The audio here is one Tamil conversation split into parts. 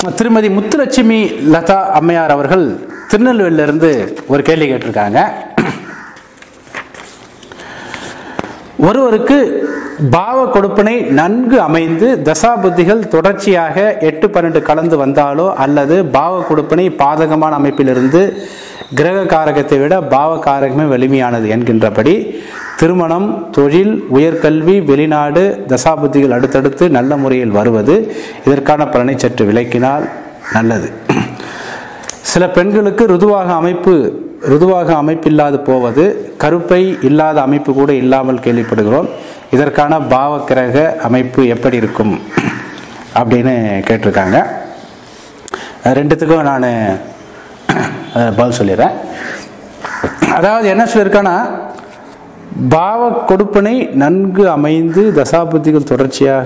திருமதி முத்துலட்சுமி லதா அம்மையார் அவர்கள் திருநெல்வேலியிலிருந்து ஒரு கேள்வி கேட்டிருக்காங்க ஒருவருக்கு பாவ கொடுப்பினை நன்கு அமைந்து தசாபுத்திகள் தொடர்ச்சியாக எட்டு பன்னெண்டு கலந்து வந்தாலோ அல்லது பாவ கொடுப்பினை பாதகமான அமைப்பிலிருந்து கிரக காரகத்தை விட பாவ காரகமே வலிமையானது என்கின்றபடி திருமணம் தொழில் உயர்கல்வி வெளிநாடு தசாபுத்திகள் அடுத்தடுத்து நல்ல முறையில் வருவது இதற்கான பலனை சற்று விளக்கினால் நல்லது சில பெண்களுக்கு ருதுவாக அமைப்பு ருதுவாக அமைப்பில்லாது போவது கருப்பை இல்லாத அமைப்பு கூட இல்லாமல் கேள்விப்படுகிறோம் இதற்கான பாவக்கிரக அமைப்பு எப்படி இருக்கும் அப்படின்னு கேட்டிருக்காங்க ரெண்டுத்துக்கும் நான் பதில் சொல்லிடுறேன் அதாவது என்ன சொல்லியிருக்கேன்னா பாவ கொடுப்பினை நன்கு அமைந்து தசாபுத்திகள் தொடர்ச்சியாக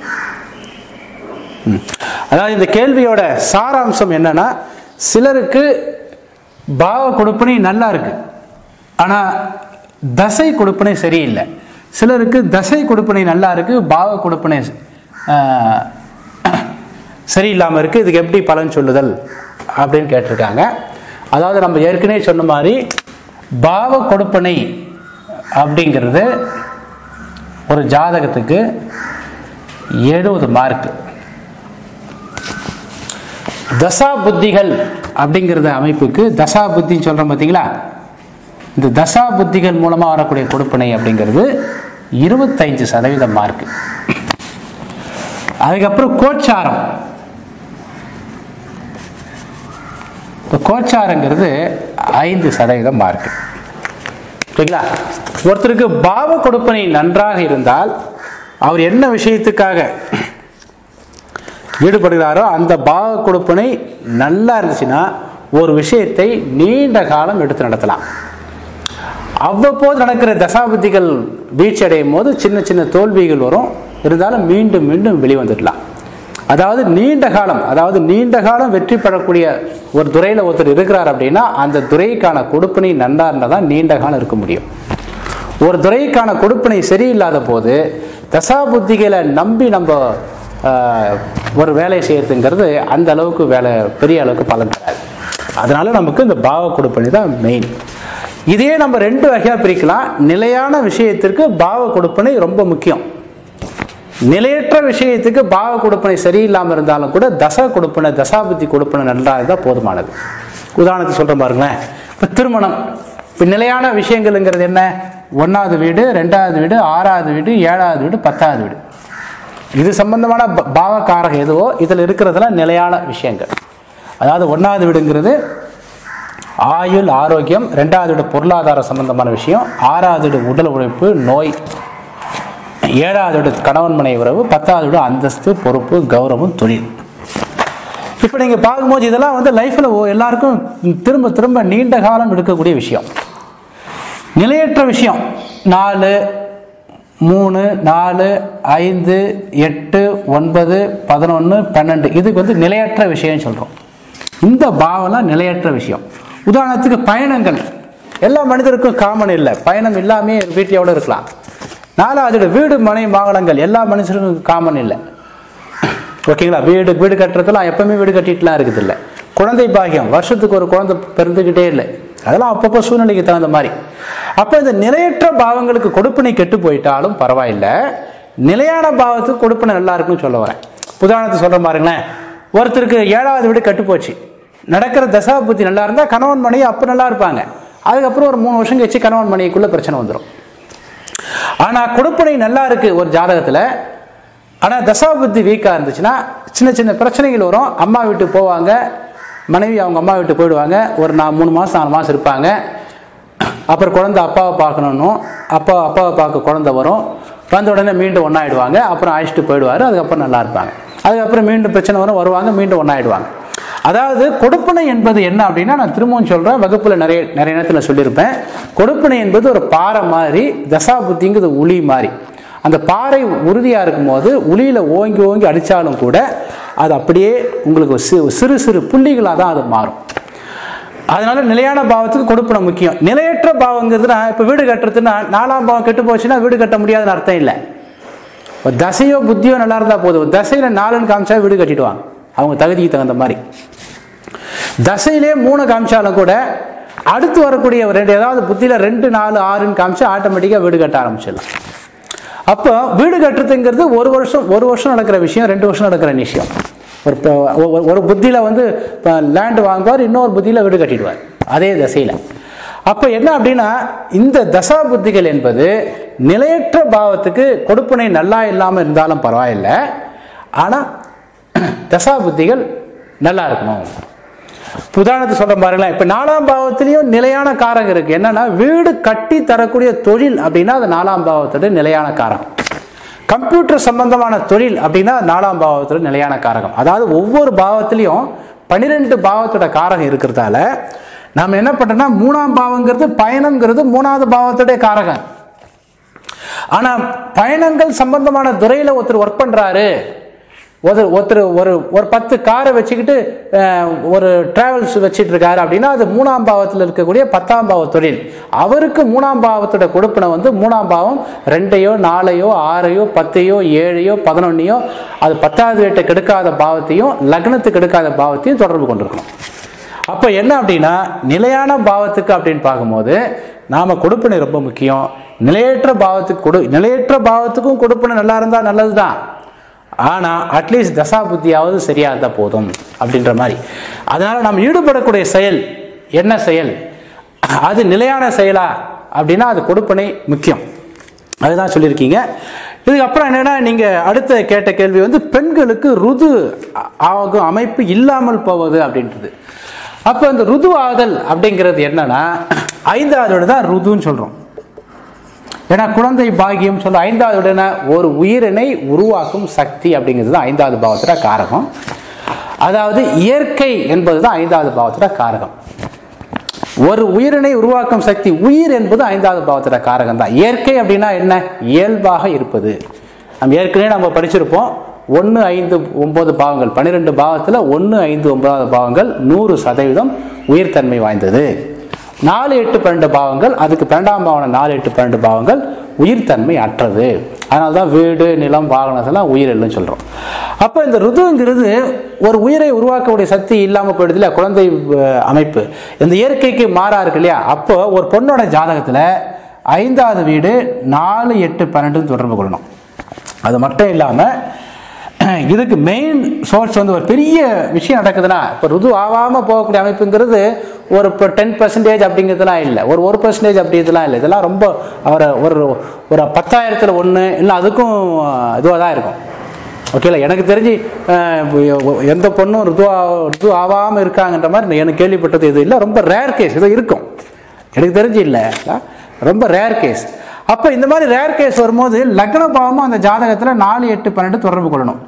ம். அதாவது இந்த கேள்வியோட சாராம்சம் என்னன்னா சிலருக்கு பாவ கொடுப்பினை நல்லா இருக்கு ஆனா தசை கொடுப்பினை சரியில்லை சிலருக்கு தசை கொடுப்பினை நல்லா இருக்கு பாவ கொடுப்பினை ஆஹ், சரியில்லாம இருக்கு இதுக்கு எப்படி பலன் சொல்லுதல் அப்படின்னு கேட்டிருக்காங்க அதாவது நம்ம ஏற்கனவே சொன்ன மாதிரி பாவ கொடுப்பினை அப்படிங்கிறது ஒரு ஜாதகத்துக்கு எழுபது மார்க் தசா புத்திகள் அப்படிங்கிறத அமைப்புக்கு தசா புத்தின்னு சொல்றோம் பார்த்தீங்களா இந்த தசா புத்திகள் மூலமா வரக்கூடிய கொடுப்பனை அப்படிங்கிறது இருபத்தைந்து சதவீத மார்க் அதுக்கப்புறம் கோச்சாரம் இப்போ கோச்சாரங்கிறது ஐந்து சதவீதம் மார்க் சரிங்களா ஒருத்தருக்கு பாவ கொடுப்பனை நன்றாக இருந்தால் அவர் என்ன விஷயத்துக்காக ஈடுபடுகிறாரோ அந்த பாவ கொடுப்பனை நல்லா இருந்துச்சுன்னா ஒரு விஷயத்தை நீண்ட காலம் எடுத்து நடத்தலாம் அவ்வப்போது நடக்கிற தசாபதிகள் வீழ்ச்சி அடையும் போது சின்ன சின்ன தோல்விகள் வரும் இருந்தாலும் மீண்டும் மீண்டும் வெளிவந்துடலாம் அதாவது நீண்ட காலம் அதாவது நீண்ட காலம் வெற்றி பெறக்கூடிய ஒரு துறையில் ஒருத்தர் இருக்கிறார் அப்படின்னா அந்த துறைக்கான கொடுப்பினை நன்றா இருந்தால் தான் நீண்ட காலம் இருக்க முடியும் ஒரு துறைக்கான கொடுப்பினை சரியில்லாத போது தசாபுத்திகளை நம்பி நம்ம ஆஹ், ஒரு வேலை செய்யறதுங்கிறது அந்த அளவுக்கு வேலை பெரிய அளவுக்கு பலன் தராது அதனால நமக்கு இந்த பாவ கொடுப்பினை தான் மெயின் இதையே நம்ம ரெண்டு வகையாக பிரிக்கலாம் நிலையான விஷயத்திற்கு பாவ கொடுப்பினை ரொம்ப முக்கியம் நிலையற்ற விஷயத்துக்கு பாவ கொடுப்பனை சரியில்லாமல் இருந்தாலும் கூட தசா கொடுப்பனை தசாபுத்தி கொடுப்பனை நன்றாக இருந்தால் போதுமானது உதாரணத்துக்கு சொல்கிறேன் பாருங்களேன் இப்போ திருமணம் இப்போ நிலையான விஷயங்கள்ங்கிறது என்ன ஒன்றாவது வீடு ரெண்டாவது வீடு ஆறாவது வீடு ஏழாவது வீடு பத்தாவது வீடு இது சம்பந்தமான ப- பாவகாரகம் எதுவோ இதில் இருக்கிறதுலாம் நிலையான விஷயங்கள் அதாவது ஒன்றாவது வீடுங்கிறது ஆயுள் ஆரோக்கியம் ரெண்டாவது வீடு பொருளாதார சம்பந்தமான விஷயம் ஆறாவது வீடு உடல் உழைப்பு நோய் ஏழாவது வீடு கணவன் மனை உறவு பத்தாவது வீடு அந்தஸ்து பொறுப்பு கௌரவம் தொழில் இப்போ நீங்கள் பார்க்கும்போது இதெல்லாம் வந்து லைஃப்பில் எல்லாருக்கும் திரும்ப திரும்ப நீண்ட காலம் எடுக்கக்கூடிய விஷயம் நிலையற்ற விஷயம் நாலு மூணு நாலு ஐந்து எட்டு ஒன்பது பதினொன்று பன்னெண்டு இதுக்கு வந்து நிலையற்ற விஷயம்னு சொல்கிறோம் இந்த பாவம்லாம் நிலையற்ற விஷயம் உதாரணத்துக்கு பயணங்கள் எல்லா மனிதருக்கும் காமன் இல்லை பயணம் இல்லாமே வீட்டையோட இருக்கலாம் நாலாவது வீடு மனை வாகனங்கள் எல்லா மனுஷருக்கும் காமன் இல்லை ஓகேங்களா வீடு வீடு கட்டுறதுலாம் எப்பவுமே வீடு கட்டிட்டுலாம் இருக்குது இல்லை குழந்தை பாக்கியம் வருஷத்துக்கு ஒரு குழந்தை பிறந்துக்கிட்டே இல்லை அதெல்லாம் அப்பப்போ சூழ்நிலைக்கு தகுந்த மாதிரி அப்போ இந்த நிலையற்ற பாவங்களுக்கு கொடுப்பினை கெட்டு போயிட்டாலும் பரவாயில்லை நிலையான பாவத்துக்கு கொடுப்பினை நல்லா இருக்குன்னு சொல்ல வரேன் உதாரணத்துக்கு சொல்ற பாருங்களேன் ஒருத்தருக்கு ஏழாவது வீடு கெட்டு போச்சு நடக்கிற தசா புத்தி நல்லா இருந்தால் கணவன் மனைவி அப்போ நல்லா இருப்பாங்க அதுக்கப்புறம் ஒரு மூணு வருஷம் கழிச்சு கணவன் மனைவிக்குள்ள பிரச்சனை வந்துடும் ஆனா கொடுப்பனை நல்லா இருக்கு ஒரு ஜாதகத்துல ஆனா தசாபுத்தி வீக்கா இருந்துச்சுன்னா சின்ன சின்ன பிரச்சனைகள் வரும் அம்மா வீட்டுக்கு போவாங்க மனைவி அவங்க அம்மா வீட்டுக்கு போயிடுவாங்க ஒரு நான் மூணு மாசம் நாலு மாசம் இருப்பாங்க அப்புறம் குழந்தை அப்பாவை பார்க்கணும் அப்பா அப்பாவை பார்க்க குழந்தை வரும் வந்த உடனே மீண்டும் ஒன்றாயிடுவாங்க அப்புறம் அழைச்சிட்டு போயிடுவாரு அதுக்கப்புறம் நல்லா இருப்பாங்க அதுக்கப்புறம் மீண்டும் பிரச்சனை வரும் வருவாங்க மீண்டும் ஒன்றாயிடுவாங்க அதாவது கொடுப்பனை என்பது என்ன அப்படின்னா நான் திரும்பவும் சொல்றேன் வகுப்புல நிறைய நிறைய நேரத்தில் சொல்லியிருப்பேன் கொடுப்பனை என்பது ஒரு பாறை மாதிரி தசாபுத்திங்கிறது உளி மாதிரி அந்த பாறை உறுதியா இருக்கும்போது உளியில ஓங்கி ஓங்கி அடிச்சாலும் கூட அது அப்படியே உங்களுக்கு சி- சிறு சிறு புள்ளிகளாக தான் அது மாறும் அதனால நிலையான பாவத்துக்கு கொடுப்பன முக்கியம் நிலையற்ற பாவங்கிறதுனா இப்போ வீடு கட்டுறதுன்னா நாலாம் பாவம் கெட்டு போச்சுன்னா வீடு கட்ட முடியாதுன்னு அர்த்தம் இல்லை ஒரு தசையோ புத்தியோ நல்லா இருந்தா போதும் ஒரு தசையில நாலுன்னு காமிச்சா வீடு கட்டிடுவாங்க அவங்க தகுதிக்கு தகுந்த மாதிரி தசையிலே மூணு காமிச்சாலும் கூட அடுத்து வரக்கூடிய ஒரு ரெண்டு ஏதாவது புத்தியில் ரெண்டு நாலு ஆறுன்னு காமிச்சா ஆட்டோமேட்டிக்காக வீடு கட்ட ஆரம்பிச்சிடலாம் அப்போ வீடு கட்டுறதுங்கிறது ஒரு வருஷம் ஒரு வருஷம் நடக்கிற விஷயம் ரெண்டு வருஷம் நடக்கிற விஷயம் ஒரு ப- ஒ- ஒரு புத்தியில் வந்து லேண்டு வாங்குவார் இன்னொரு புத்தியில் வீடு கட்டிடுவார் அதே தசையில் அப்போ என்ன அப்படின்னா இந்த தசா புத்திகள் என்பது நிலையற்ற பாவத்துக்கு கொடுப்பனை நல்லா இல்லாமல் இருந்தாலும் பரவாயில்லை ஆனால் தசா புத்திகள் நல்லா இருக்கணும் இப்ப உதாரணத்துக்கு சொல்ற பாருங்களேன் இப்ப நாலாம் பாவத்திலையும் நிலையான காரகம் இருக்கு என்னன்னா வீடு கட்டி தரக்கூடிய தொழில் அப்படின்னா அது நாலாம் பாவத்தோட நிலையான காரகம் கம்ப்யூட்டர் சம்பந்தமான தொழில் அப்படின்னா அது நாலாம் பாவத்தோட நிலையான காரகம் அதாவது ஒவ்வொரு பாவத்திலையும் பன்னிரெண்டு பாவத்தோட காரகம் இருக்கிறதால நாம் என்ன பண்றோம்னா மூணாம் பாவங்கிறது பயணம்ங்கிறது மூணாவது பாவத்தோட காரகம் ஆனா பயணங்கள் சம்பந்தமான துறையில ஒருத்தர் ஒர்க் பண்றாரு ஒரு ஒருத்தர் ஒரு ஒரு பத்து காரை வச்சுக்கிட்டு அஹ், ஒரு டிராவல்ஸ் வச்சிட்டு இருக்காரு அப்படின்னா அது மூணாம் பாவத்தில் இருக்கக்கூடிய பத்தாம் பாவ தொழில் அவருக்கு மூணாம் பாவத்தோட கொடுப்பினை வந்து மூணாம் பாவம் ரெண்டையோ நாலையோ ஆறையோ பத்தையோ ஏழையோ பதினொன்னையோ அது பத்தாவது வீட்டை கெடுக்காத பாவத்தையும் லக்னத்துக்கு கெடுக்காத பாவத்தையும் தொடர்பு கொண்டிருக்கணும் அப்போ என்ன அப்படின்னா நிலையான பாவத்துக்கு அப்படின்னு பார்க்கும்போது நாம கொடுப்பினை ரொம்ப முக்கியம் நிலையற்ற பாவத்துக்கு கொடு நிலையற்ற பாவத்துக்கும் கொடுப்பினை நல்லா இருந்தால் நல்லது தான் ஆனால் அட்லீஸ்ட் தசா புத்தியாவது சரியா இருந்தால் போதும் அப்படின்ற மாதிரி அதனால நம்ம ஈடுபடக்கூடிய செயல் என்ன செயல் அது நிலையான செயலா அப்படின்னா அது கொடுப்பினை முக்கியம் அதுதான் சொல்லியிருக்கீங்க இதுக்கப்புறம் என்னன்னா நீங்க அடுத்த கேட்ட கேள்வி வந்து பெண்களுக்கு ருது ஆ- ஆகும் அமைப்பு இல்லாமல் போவது அப்படின்றது அப்போ இந்த ருது ஆதல் அப்படிங்கிறது என்னன்னா ஐந்தாவது தான் ருதுன்னு சொல்றோம் ஏன்னா குழந்தை பாக்கியம் சொல்ல ஐந்தாவது உடனே ஒரு உயிரினை உருவாக்கும் சக்தி அப்படிங்கிறது தான் ஐந்தாவது பாவத்தோட காரகம் அதாவது இயற்கை என்பது தான் ஐந்தாவது பாவத்தோட காரகம் ஒரு உயிரினை உருவாக்கும் சக்தி உயிர் என்பது ஐந்தாவது பாவத்தோட காரகம் தான் இயற்கை அப்படின்னா என்ன இயல்பாக இருப்பது நம்ம ஏற்கனவே நம்ம படிச்சிருப்போம் ஒன்று ஐந்து ஒன்பது பாவங்கள் பன்னிரெண்டு பாவத்தில் ஒன்று ஐந்து ஒன்பதாவது பாவங்கள் நூறு சதவீதம் உயிர்த்தன்மை வாய்ந்தது நாலு எட்டு பன்னெண்டு பாவங்கள் அதுக்கு பன்னெண்டாம் பாவன நாலு எட்டு பன்னெண்டு பாவங்கள் உயிர்த்தன்மை அற்றது அதனால தான் வீடு நிலம் வாகனத்தெல்லாம் உயிர் இல்லைன்னு சொல்கிறோம் அப்போ இந்த ருதுங்கிறது ஒரு உயிரை உருவாக்கக்கூடிய சக்தி இல்லாமல் போயிடுது இல்லையா குழந்தை அஹ், அமைப்பு இந்த இயற்கைக்கு மாறா இருக்கு இல்லையா அப்போ ஒரு பொண்ணோட ஜாதகத்தில் ஐந்தாவது வீடு நாலு எட்டு பன்னெண்டுன்னு தொடர்பு கொள்ளணும் அது மட்டும் இல்லாமல் இதுக்கு மெயின் சோர்ஸ் வந்து ஒரு பெரிய விஷயம் நடக்குதுன்னா இப்போ ருது ஆகாமல் போகக்கூடிய அமைப்புங்கிறது ஒரு இப்போ டென் பர்சன்டேஜ் அப்படிங்கிறதுலாம் இல்லை ஒரு ஒரு பர்சன்டேஜ் அப்படி இதெல்லாம் இல்லை இதெல்லாம் ரொம்ப அவரை ஒரு ஒரு பத்தாயிரத்தில் ஒன்று இல்லை அதுக்கும் இதுவாக தான் இருக்கும் ஓகேல எனக்கு தெரிஞ்சு அஹ், எந்த பொண்ணும் ருது ஆ- ருது ஆகாமல் இருக்காங்கன்ற மாதிரி எனக்கு கேள்விப்பட்டது இது இல்லை ரொம்ப ரேர் கேஸ் இது இருக்கும் எனக்கு தெரிஞ்சு இல்லை ரொம்ப ரேர் கேஸ் அப்போ இந்த மாதிரி ரேர் கேஸ் வரும்போது லக்ன பாவமும் அந்த ஜாதகத்தில் நாலு எட்டு பன்னெண்டு தொடர்பு கொள்ளணும்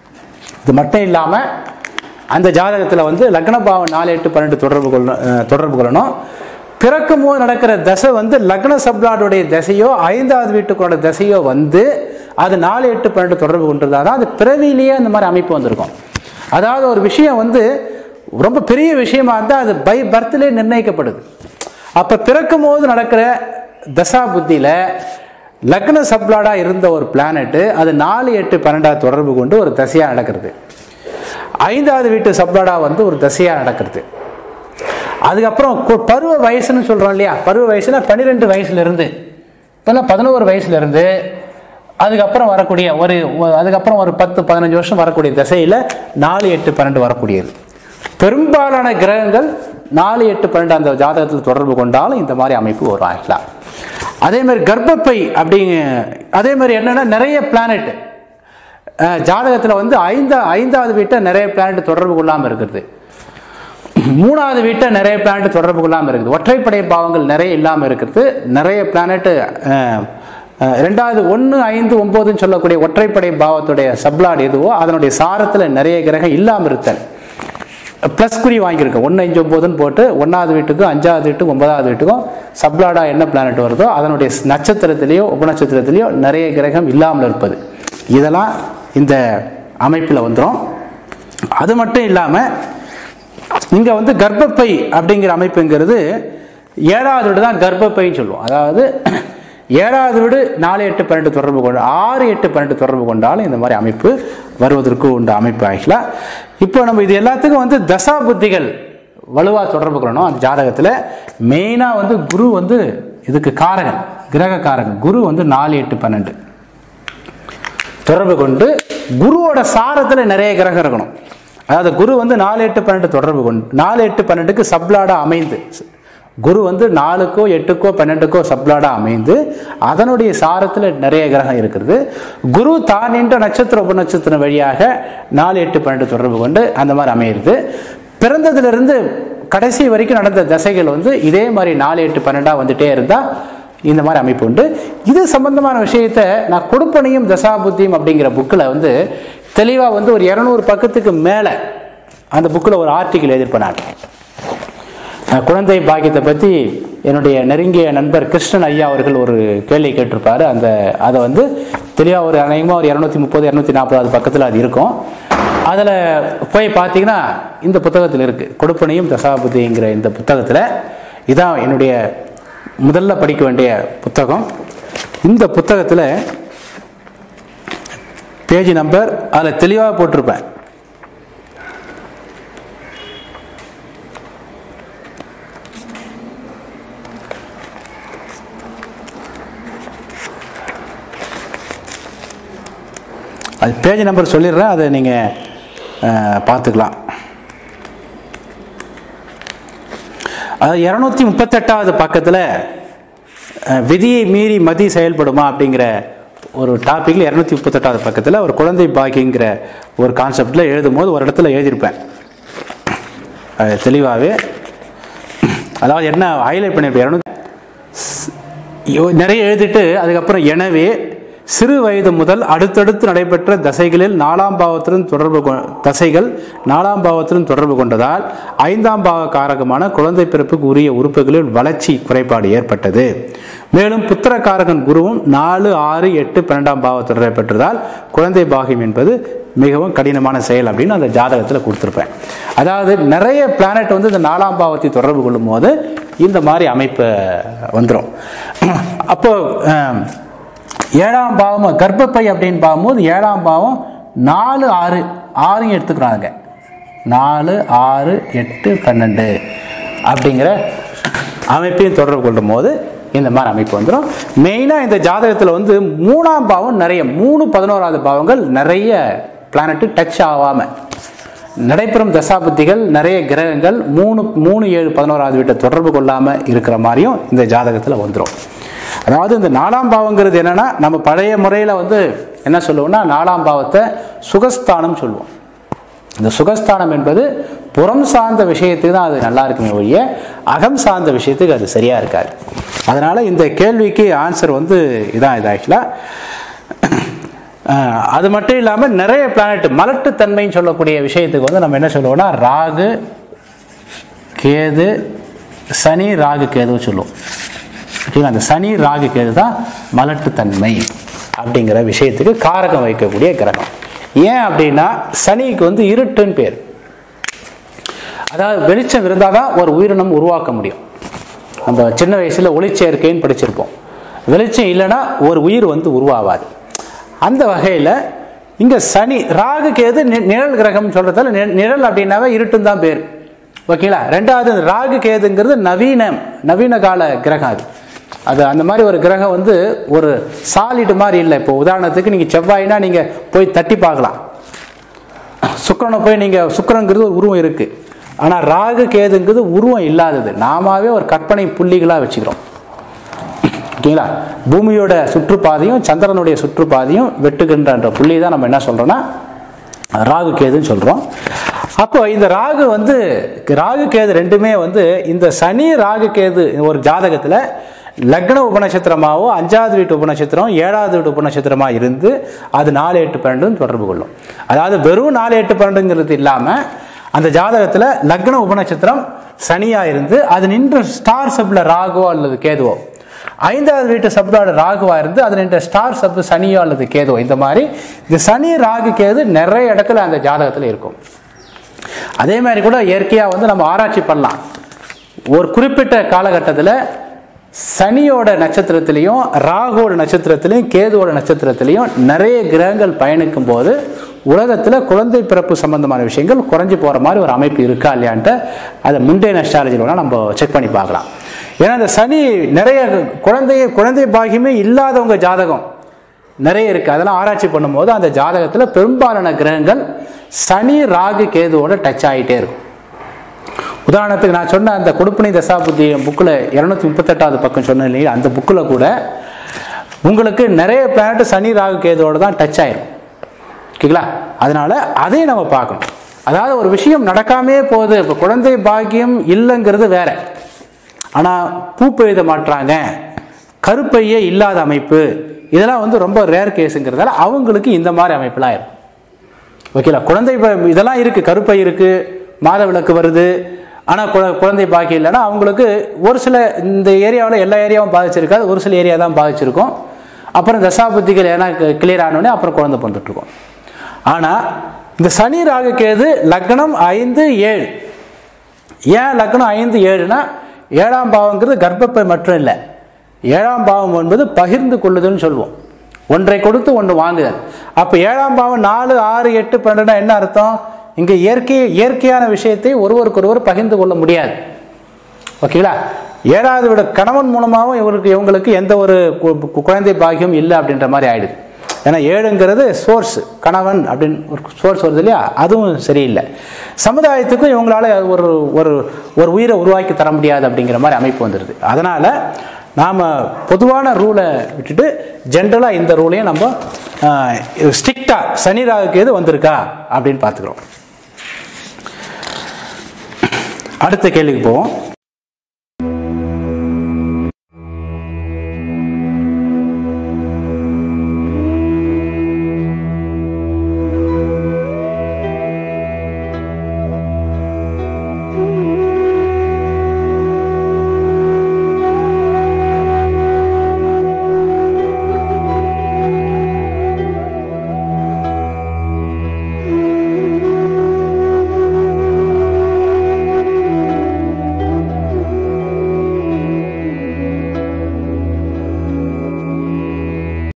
இது மட்டும் இல்லாமல் அந்த ஜாதகத்தில் வந்து லக்ன பாவம் நாலு எட்டு பன்னெண்டு தொடர்பு கொள்ளணும் அஹ், தொடர்பு கொள்ளணும் பிறக்கும் போது நடக்கிற தசை வந்து லக்ன சப்ளாடுடைய தசையோ ஐந்தாவது வீட்டுக்கோட தசையோ வந்து அது நாலு எட்டு பன்னெண்டு தொடர்பு கொண்டிருந்தா தான் அது பிறவிலேயே அந்த மாதிரி அமைப்பு வந்திருக்கும் அதாவது ஒரு விஷயம் வந்து ரொம்ப பெரிய விஷயமா இருந்தால் அது பை பர்த்லேயே நிர்ணயிக்கப்படுது அப்போ பிறக்கும் போது நடக்கிற தசா புத்தியில் லக்ன சப்ளாடா இருந்த ஒரு பிளானெட்டு அது நாலு எட்டு பன்னெண்டாவது தொடர்பு கொண்டு ஒரு தசையாக நடக்கிறது ஐந்தாவது வீட்டு சப்ளாடா வந்து ஒரு தசையாக நடக்கிறது அதுக்கப்புறம் கு- பருவ வயசுன்னு சொல்கிறோம் இல்லையா பருவ வயசுனா பன்னிரெண்டு வயசுலேருந்து இப்போல்லாம் பதினோரு வயசுலேருந்து அதுக்கப்புறம் வரக்கூடிய ஒரு ஒ- அதுக்கப்புறம் ஒரு பத்து பதினஞ்சு வருஷம் வரக்கூடிய திசையில் நாலு எட்டு பன்னெண்டு வரக்கூடியது பெரும்பாலான கிரகங்கள் நாலு எட்டு பன்னெண்டு அந்த ஜாதகத்தில் தொடர்பு கொண்டாலும் இந்த மாதிரி அமைப்பு வரும் ஆகலாம் அதே மாதிரி கர்ப்பப்பை அப்படிங்க அதே மாதிரி என்னன்னா நிறைய பிளானெட் ஜாதகத்தில் வந்து ஐந்தா ஐந்தாவது வீட்டை நிறைய பிளானட் தொடர்பு கொள்ளாமல் இருக்கிறது மூணாவது வீட்டை நிறைய பிளானட் தொடர்பு கொள்ளாமல் இருக்குது ஒற்றைப்படை பாவங்கள் நிறைய இல்லாமல் இருக்கிறது நிறைய பிளானட் ரெண்டாவது ஒன்று ஐந்து ஒம்போதுன்னு சொல்லக்கூடிய ஒற்றைப்படை பாவத்துடைய சப்ளாட் எதுவோ அதனுடைய சாரத்தில் நிறைய கிரகம் இல்லாமல் இருத்தல் ப்ளஸ் குறி வாங்கியிருக்கோம் ஒன்று அஞ்சு ஒம்போதுன்னு போட்டு ஒன்றாவது வீட்டுக்கும் அஞ்சாவது வீட்டுக்கும் ஒன்பதாவது வீட்டுக்கும் சப்ளாடா என்ன பிளானட் வருதோ அதனுடைய நட்சத்திரத்திலேயோ உபநட்சத்திரத்திலேயோ நிறைய கிரகம் இல்லாமல் இருப்பது இதெல்லாம் இந்த அமைப்பில் வந்துடும் அது மட்டும் இல்லாமல் இங்கே வந்து கர்ப்பப்பை அப்படிங்கிற அமைப்புங்கிறது ஏழாவது வீடு தான் கர்ப்பப்பைன்னு சொல்லுவோம் அதாவது ஏழாவது வீடு நாலு எட்டு பன்னெண்டு தொடர்பு கொண்டு ஆறு எட்டு பன்னெண்டு தொடர்பு கொண்டாலும் இந்த மாதிரி அமைப்பு வருவதற்கு உண்டு அமைப்பு ஆகலாம் இப்போ நம்ம இது எல்லாத்துக்கும் வந்து தசா புத்திகள் வலுவாக தொடர்பு கொள்ளணும் அந்த ஜாதகத்தில் மெயினாக வந்து குரு வந்து இதுக்கு காரகன் கிரக காரகன் குரு வந்து நாலு எட்டு பன்னெண்டு தொடர்பு கொண்டு குருவோட சாரத்தில் நிறைய கிரகம் இருக்கணும் அதாவது குரு வந்து நாலு எட்டு பன்னெண்டு தொடர்பு கொண்டு நாலு எட்டு பன்னெண்டுக்கு சப்ளாடா அமைந்து குரு வந்து நாலுக்கோ எட்டுக்கோ பன்னெண்டுக்கோ சப்ளாடா அமைந்து அதனுடைய சாரத்தில் நிறைய கிரகம் இருக்கிறது குரு தான் நின்ற நட்சத்திர உபநட்சத்திரம் வழியாக நாலு எட்டு பன்னெண்டு தொடர்பு கொண்டு அந்த மாதிரி அமையிறது பிறந்ததிலிருந்து கடைசி வரைக்கும் நடந்த தசைகள் வந்து இதே மாதிரி நாலு எட்டு பன்னெண்டா வந்துட்டே இருந்தால் இந்த மாதிரி அமைப்பு உண்டு இது சம்பந்தமான விஷயத்த நான் கொடுப்பனையும் தசாபுத்தியும் அப்படிங்கிற புக்கில் வந்து தெளிவாக வந்து ஒரு இரநூறு பக்கத்துக்கு மேலே அந்த புக்கில் ஒரு ஆர்டிக்கிள் எழுதியிருப்பேன் நான் அஹ் குழந்தை பாக்கியத்தை பற்றி என்னுடைய நெருங்கிய நண்பர் கிருஷ்ணன் ஐயா அவர்கள் ஒரு கேள்வி கேட்டிருப்பாரு அந்த அதை வந்து தெளிவாக ஒரு அநேகமாக ஒரு இரநூத்தி முப்பது இரநூத்தி நாற்பதாவது பக்கத்தில் அது இருக்கும் அதில் போய் பார்த்தீங்கன்னா இந்த புத்தகத்தில் இருக்குது கொடுப்பனையும் தசாபுத்திங்கிற இந்த புத்தகத்தில் இதான் என்னுடைய முதல்ல படிக்க வேண்டிய புத்தகம் இந்த புத்தகத்தில் பேஜ் நம்பர் அதில் தெளிவாக போட்டிருப்பேன் அது பேஜ் நம்பர் சொல்லிடுறேன் அதை நீங்கள் பார்த்துக்கலாம் அது இரநூத்தி முப்பத்தெட்டாவது பக்கத்தில் அஹ், விதியை மீறி மதி செயல்படுமா அப்படிங்கிற ஒரு டாப்பிக்கில் இரநூத்தி முப்பத்தெட்டாவது பக்கத்தில் ஒரு குழந்தை பாக்கிங்கிற ஒரு கான்செப்டில் எழுதும்போது ஒரு இடத்துல எழுதியிருப்பேன் அது தெளிவாகவே அதாவது என்ன ஹைலைட் பண்ணியிருப்பேன் இரநூத்தி யோ- நிறைய எழுதிட்டு அதுக்கப்புறம் எனவே சிறு வயது முதல் அடுத்தடுத்து நடைபெற்ற தசைகளில் நாலாம் பாவத்துடன் தொடர்பு கொ- தசைகள் நாலாம் பாவத்துடன் தொடர்பு கொண்டதால் ஐந்தாம் பாவ காரகமான குழந்தை பிறப்புக்கு உரிய உறுப்புகளில் வளர்ச்சி குறைபாடு ஏற்பட்டது மேலும் புத்திரகாரகன் குருவும் நாலு ஆறு எட்டு பன்னெண்டாம் பாவ தொடர்பை பெற்றதால் குழந்தை பாகியம் என்பது மிகவும் கடினமான செயல் அப்படின்னு அந்த ஜாதகத்தில் கொடுத்துருப்பேன் அதாவது நிறைய பிளானட் வந்து இந்த நாலாம் பாவத்தை தொடர்பு கொள்ளும் போது இந்த மாதிரி அமைப்பு வந்துடும் அப்போ அஹ், ஏழாம் பாவம் கர்ப்பப்பை அப்படின்னு பார்க்கும்போது ஏழாம் பாவம் நாலு ஆறு ஆறையும் எடுத்துக்கிறாங்க நாலு ஆறு எட்டு பன்னெண்டு அப்படிங்கிற அமைப்பையும் தொடர்பு கொள்ளும் போது இந்த மாதிரி அமைப்பு வந்துடும் மெயினாக இந்த ஜாதகத்தில் வந்து மூணாம் பாவம் நிறைய மூணு பதினோராவது பாவங்கள் நிறைய பிளானட்டு டச் ஆகாமல் நடைபெறும் தசாபுத்திகள் நிறைய கிரகங்கள் மூணு மூணு ஏழு பதினோராவது வீட்டை தொடர்பு கொள்ளாமல் இருக்கிற மாதிரியும் இந்த ஜாதகத்தில் வந்துடும் அதாவது இந்த நாலாம் பாவங்கிறது என்னன்னா நம்ம பழைய முறையில் வந்து என்ன சொல்லுவோம்னா நாலாம் பாவத்தை சுகஸ்தானம் சொல்லுவோம் இந்த சுகஸ்தானம் என்பது புறம் சார்ந்த விஷயத்துக்கு தான் அது நல்லா இருக்குமே ஒழிய அகம் சார்ந்த விஷயத்துக்கு அது சரியா இருக்காது அதனால இந்த கேள்விக்கு ஆன்சர் வந்து இதான் இது ஆக்சுவலாக அது மட்டும் இல்லாமல் நிறைய பிளானட் மலட்டுத்தன்மைன்னு சொல்லக்கூடிய விஷயத்துக்கு வந்து நம்ம என்ன சொல்லுவோம்னா ராகு கேது சனி ராகு கேது சொல்லுவோம் ஓகேங்களா அந்த சனி ராகு கேது தான் மலட்டுத்தன்மை அப்படிங்கிற விஷயத்துக்கு காரகம் வைக்கக்கூடிய கிரகம் ஏன் அப்படின்னா சனிக்கு வந்து இருட்டுன்னு பேர் அதாவது வெளிச்சம் இருந்தால் தான் ஒரு உயிரினம் உருவாக்க முடியும் நம்ம சின்ன வயசில் ஒளிச்சேர்க்கைன்னு படிச்சிருப்போம் வெளிச்சம் இல்லைன்னா ஒரு உயிர் வந்து உருவாகாது அந்த வகையில் இங்கே சனி ராகு கேது நி- நிழல் கிரகம் சொல்றதால நி- நிழல் அப்படின்னாவே இருட்டுன்னு தான் பேர் ஓகேங்களா ரெண்டாவது ராகு கேதுங்கிறது நவீனம் நவீன கால கிரகம் அது அது அந்த மாதிரி ஒரு கிரகம் வந்து ஒரு சாலிட் மாதிரி இல்லை இப்போ உதாரணத்துக்கு நீங்கள் செவ்வாய்னா நீங்கள் போய் தட்டி பார்க்கலாம் சுக்கிரனை போய் நீங்கள் சுக்கிரங்கிறது ஒரு உருவம் இருக்குது ஆனால் ராகு கேதுங்கிறது உருவம் இல்லாதது நாமாவே ஒரு கற்பனை புள்ளிகளாக வச்சுக்கிறோம் ஓகேங்களா பூமியோட சுற்றுப்பாதையும் சந்திரனுடைய சுற்றுப்பாதையும் வெட்டுகின்ற என்ற புள்ளி தான் நம்ம என்ன சொல்றோம்னா ராகு கேதுன்னு சொல்றோம் அப்போ இந்த ராகு வந்து ராகு கேது ரெண்டுமே வந்து இந்த சனி ராகு கேது ஒரு ஜாதகத்துல லக்ன உபநட்சத்திரமாவோ அஞ்சாவது வீட்டு உபநட்சத்திரம் ஏழாவது வீட்டு உபநட்சத்திரமா இருந்து அது நாலு எட்டு பன்னெண்டுன்னு தொடர்பு கொள்ளும் அதாவது வெறும் நாலு எட்டு பன்னெண்டுங்கிறது இல்லாம அந்த ஜாதகத்துல லக்ன உபநட்சத்திரம் சனியா இருந்து அது நின்ற ஸ்டார் சப்ல ராகுவோ அல்லது கேதுவோ ஐந்தாவது வீட்டு சப்தோட ராகுவா இருந்து அது நின்ற ஸ்டார் சப் சனியோ அல்லது கேதுவோ இந்த மாதிரி இந்த சனி ராகு கேது நிறைய இடத்துல அந்த ஜாதகத்துல இருக்கும் அதே மாதிரி கூட இயற்கையாக வந்து நம்ம ஆராய்ச்சி பண்ணலாம் ஒரு குறிப்பிட்ட காலகட்டத்தில் சனியோட நட்சத்திரத்திலையும் ராகுவோட நட்சத்திரத்திலையும் கேதுவோட நட்சத்திரத்திலையும் நிறைய கிரகங்கள் பயணிக்கும் போது உலகத்தில் குழந்தை பிறப்பு சம்பந்தமான விஷயங்கள் குறைஞ்சி போகிற மாதிரி ஒரு அமைப்பு இருக்கா இல்லையான்ட்டு அதை முண்டே நஷ்டாலஜியில் வேணால் நம்ம செக் பண்ணி பார்க்கலாம் ஏன்னா இந்த சனி நிறைய குழந்தைய குழந்தை பாகியமே இல்லாதவங்க ஜாதகம் நிறைய இருக்குது அதெல்லாம் ஆராய்ச்சி பண்ணும்போது அந்த ஜாதகத்தில் பெரும்பாலான கிரகங்கள் சனி ராகு கேதுவோட டச் ஆகிட்டே இருக்கும் உதாரணத்துக்கு நான் சொன்ன அந்த கொடுப்பினை தசாபுத்தி புக்கில் இரநூத்தி முப்பத்தெட்டாவது பக்கம் சொன்னேன் இல்லையா அந்த புக்கில் கூட உங்களுக்கு நிறைய பிளானட் சனி ராகு கேதுவோட தான் டச் ஆயிரும் ஓகேங்களா அதனால அதையும் நம்ம பார்க்கணும் அதாவது ஒரு விஷயம் நடக்காமே போகுது இப்போ குழந்தை பாக்கியம் இல்லைங்கிறது வேற ஆனால் பூப்பெழுத மாட்டுறாங்க கருப்பையே இல்லாத அமைப்பு இதெல்லாம் வந்து ரொம்ப ரேர் கேஸுங்கிறதால அவங்களுக்கு இந்த மாதிரி அமைப்புலாம் இருக்கும் ஓகேங்களா குழந்தை ப- இதெல்லாம் இருக்கு கருப்பை இருக்கு மாத விளக்கு வருது ஆனால் குழந்தை பாக்கி இல்லைன்னா அவங்களுக்கு ஒரு சில இந்த ஏரியாவில் எல்லா ஏரியாவும் பாதிச்சிருக்காது ஒரு சில ஏரியா தான் பாதிச்சிருக்கும் அப்புறம் தசாபுத்திகள் ஏன்னா கிளியர் ஆனோடனே அப்புறம் குழந்தை பிறந்துட்டு இருக்கும் ஆனால் இந்த சனி ராகு கேது லக்னம் ஐந்து ஏழு ஏன் லக்னம் ஐந்து ஏழுனா ஏழாம் பாவங்கிறது கர்ப்பப்பை மட்டும் இல்லை ஏழாம் பாவம் என்பது பகிர்ந்து கொள்ளுதல்னு சொல்லுவோம் ஒன்றை கொடுத்து ஒன்று வாங்குதல் அப்போ ஏழாம் பாவம் நாலு ஆறு எட்டு பன்னெண்டுனா என்ன அர்த்தம் இங்கே இயற்கை இயற்கையான விஷயத்தை ஒருவருக்கொருவர் பகிர்ந்து கொள்ள முடியாது ஓகேங்களா ஏழாவது விட கணவன் மூலமாகவும் இவருக்கு இவங்களுக்கு எந்த ஒரு கு- கு- குழந்தை பாக்கியம் இல்லை அப்படின்ற மாதிரி ஆயிடுது ஏன்னா ஏழுங்கிறது சோர்ஸ் கணவன் அப்படின்னு ஒரு சோர்ஸ் வருது இல்லையா அதுவும் சரியில்லை சமுதாயத்துக்கும் இவங்களால ஒரு ஒரு ஒரு உயிரை உருவாக்கி தர முடியாது அப்படிங்கிற மாதிரி அமைப்பு வந்துடுது அதனால நாம் பொதுவான ரூலை விட்டுட்டு ஜென்ரலாக இந்த ரூலையும் நம்ம ஸ்ட்ரிக்டாக சனி ராகுக்கு எது வந்திருக்கா அப்படின்னு பார்த்துக்கிறோம் அடுத்த கேள்விக்கு போவோம்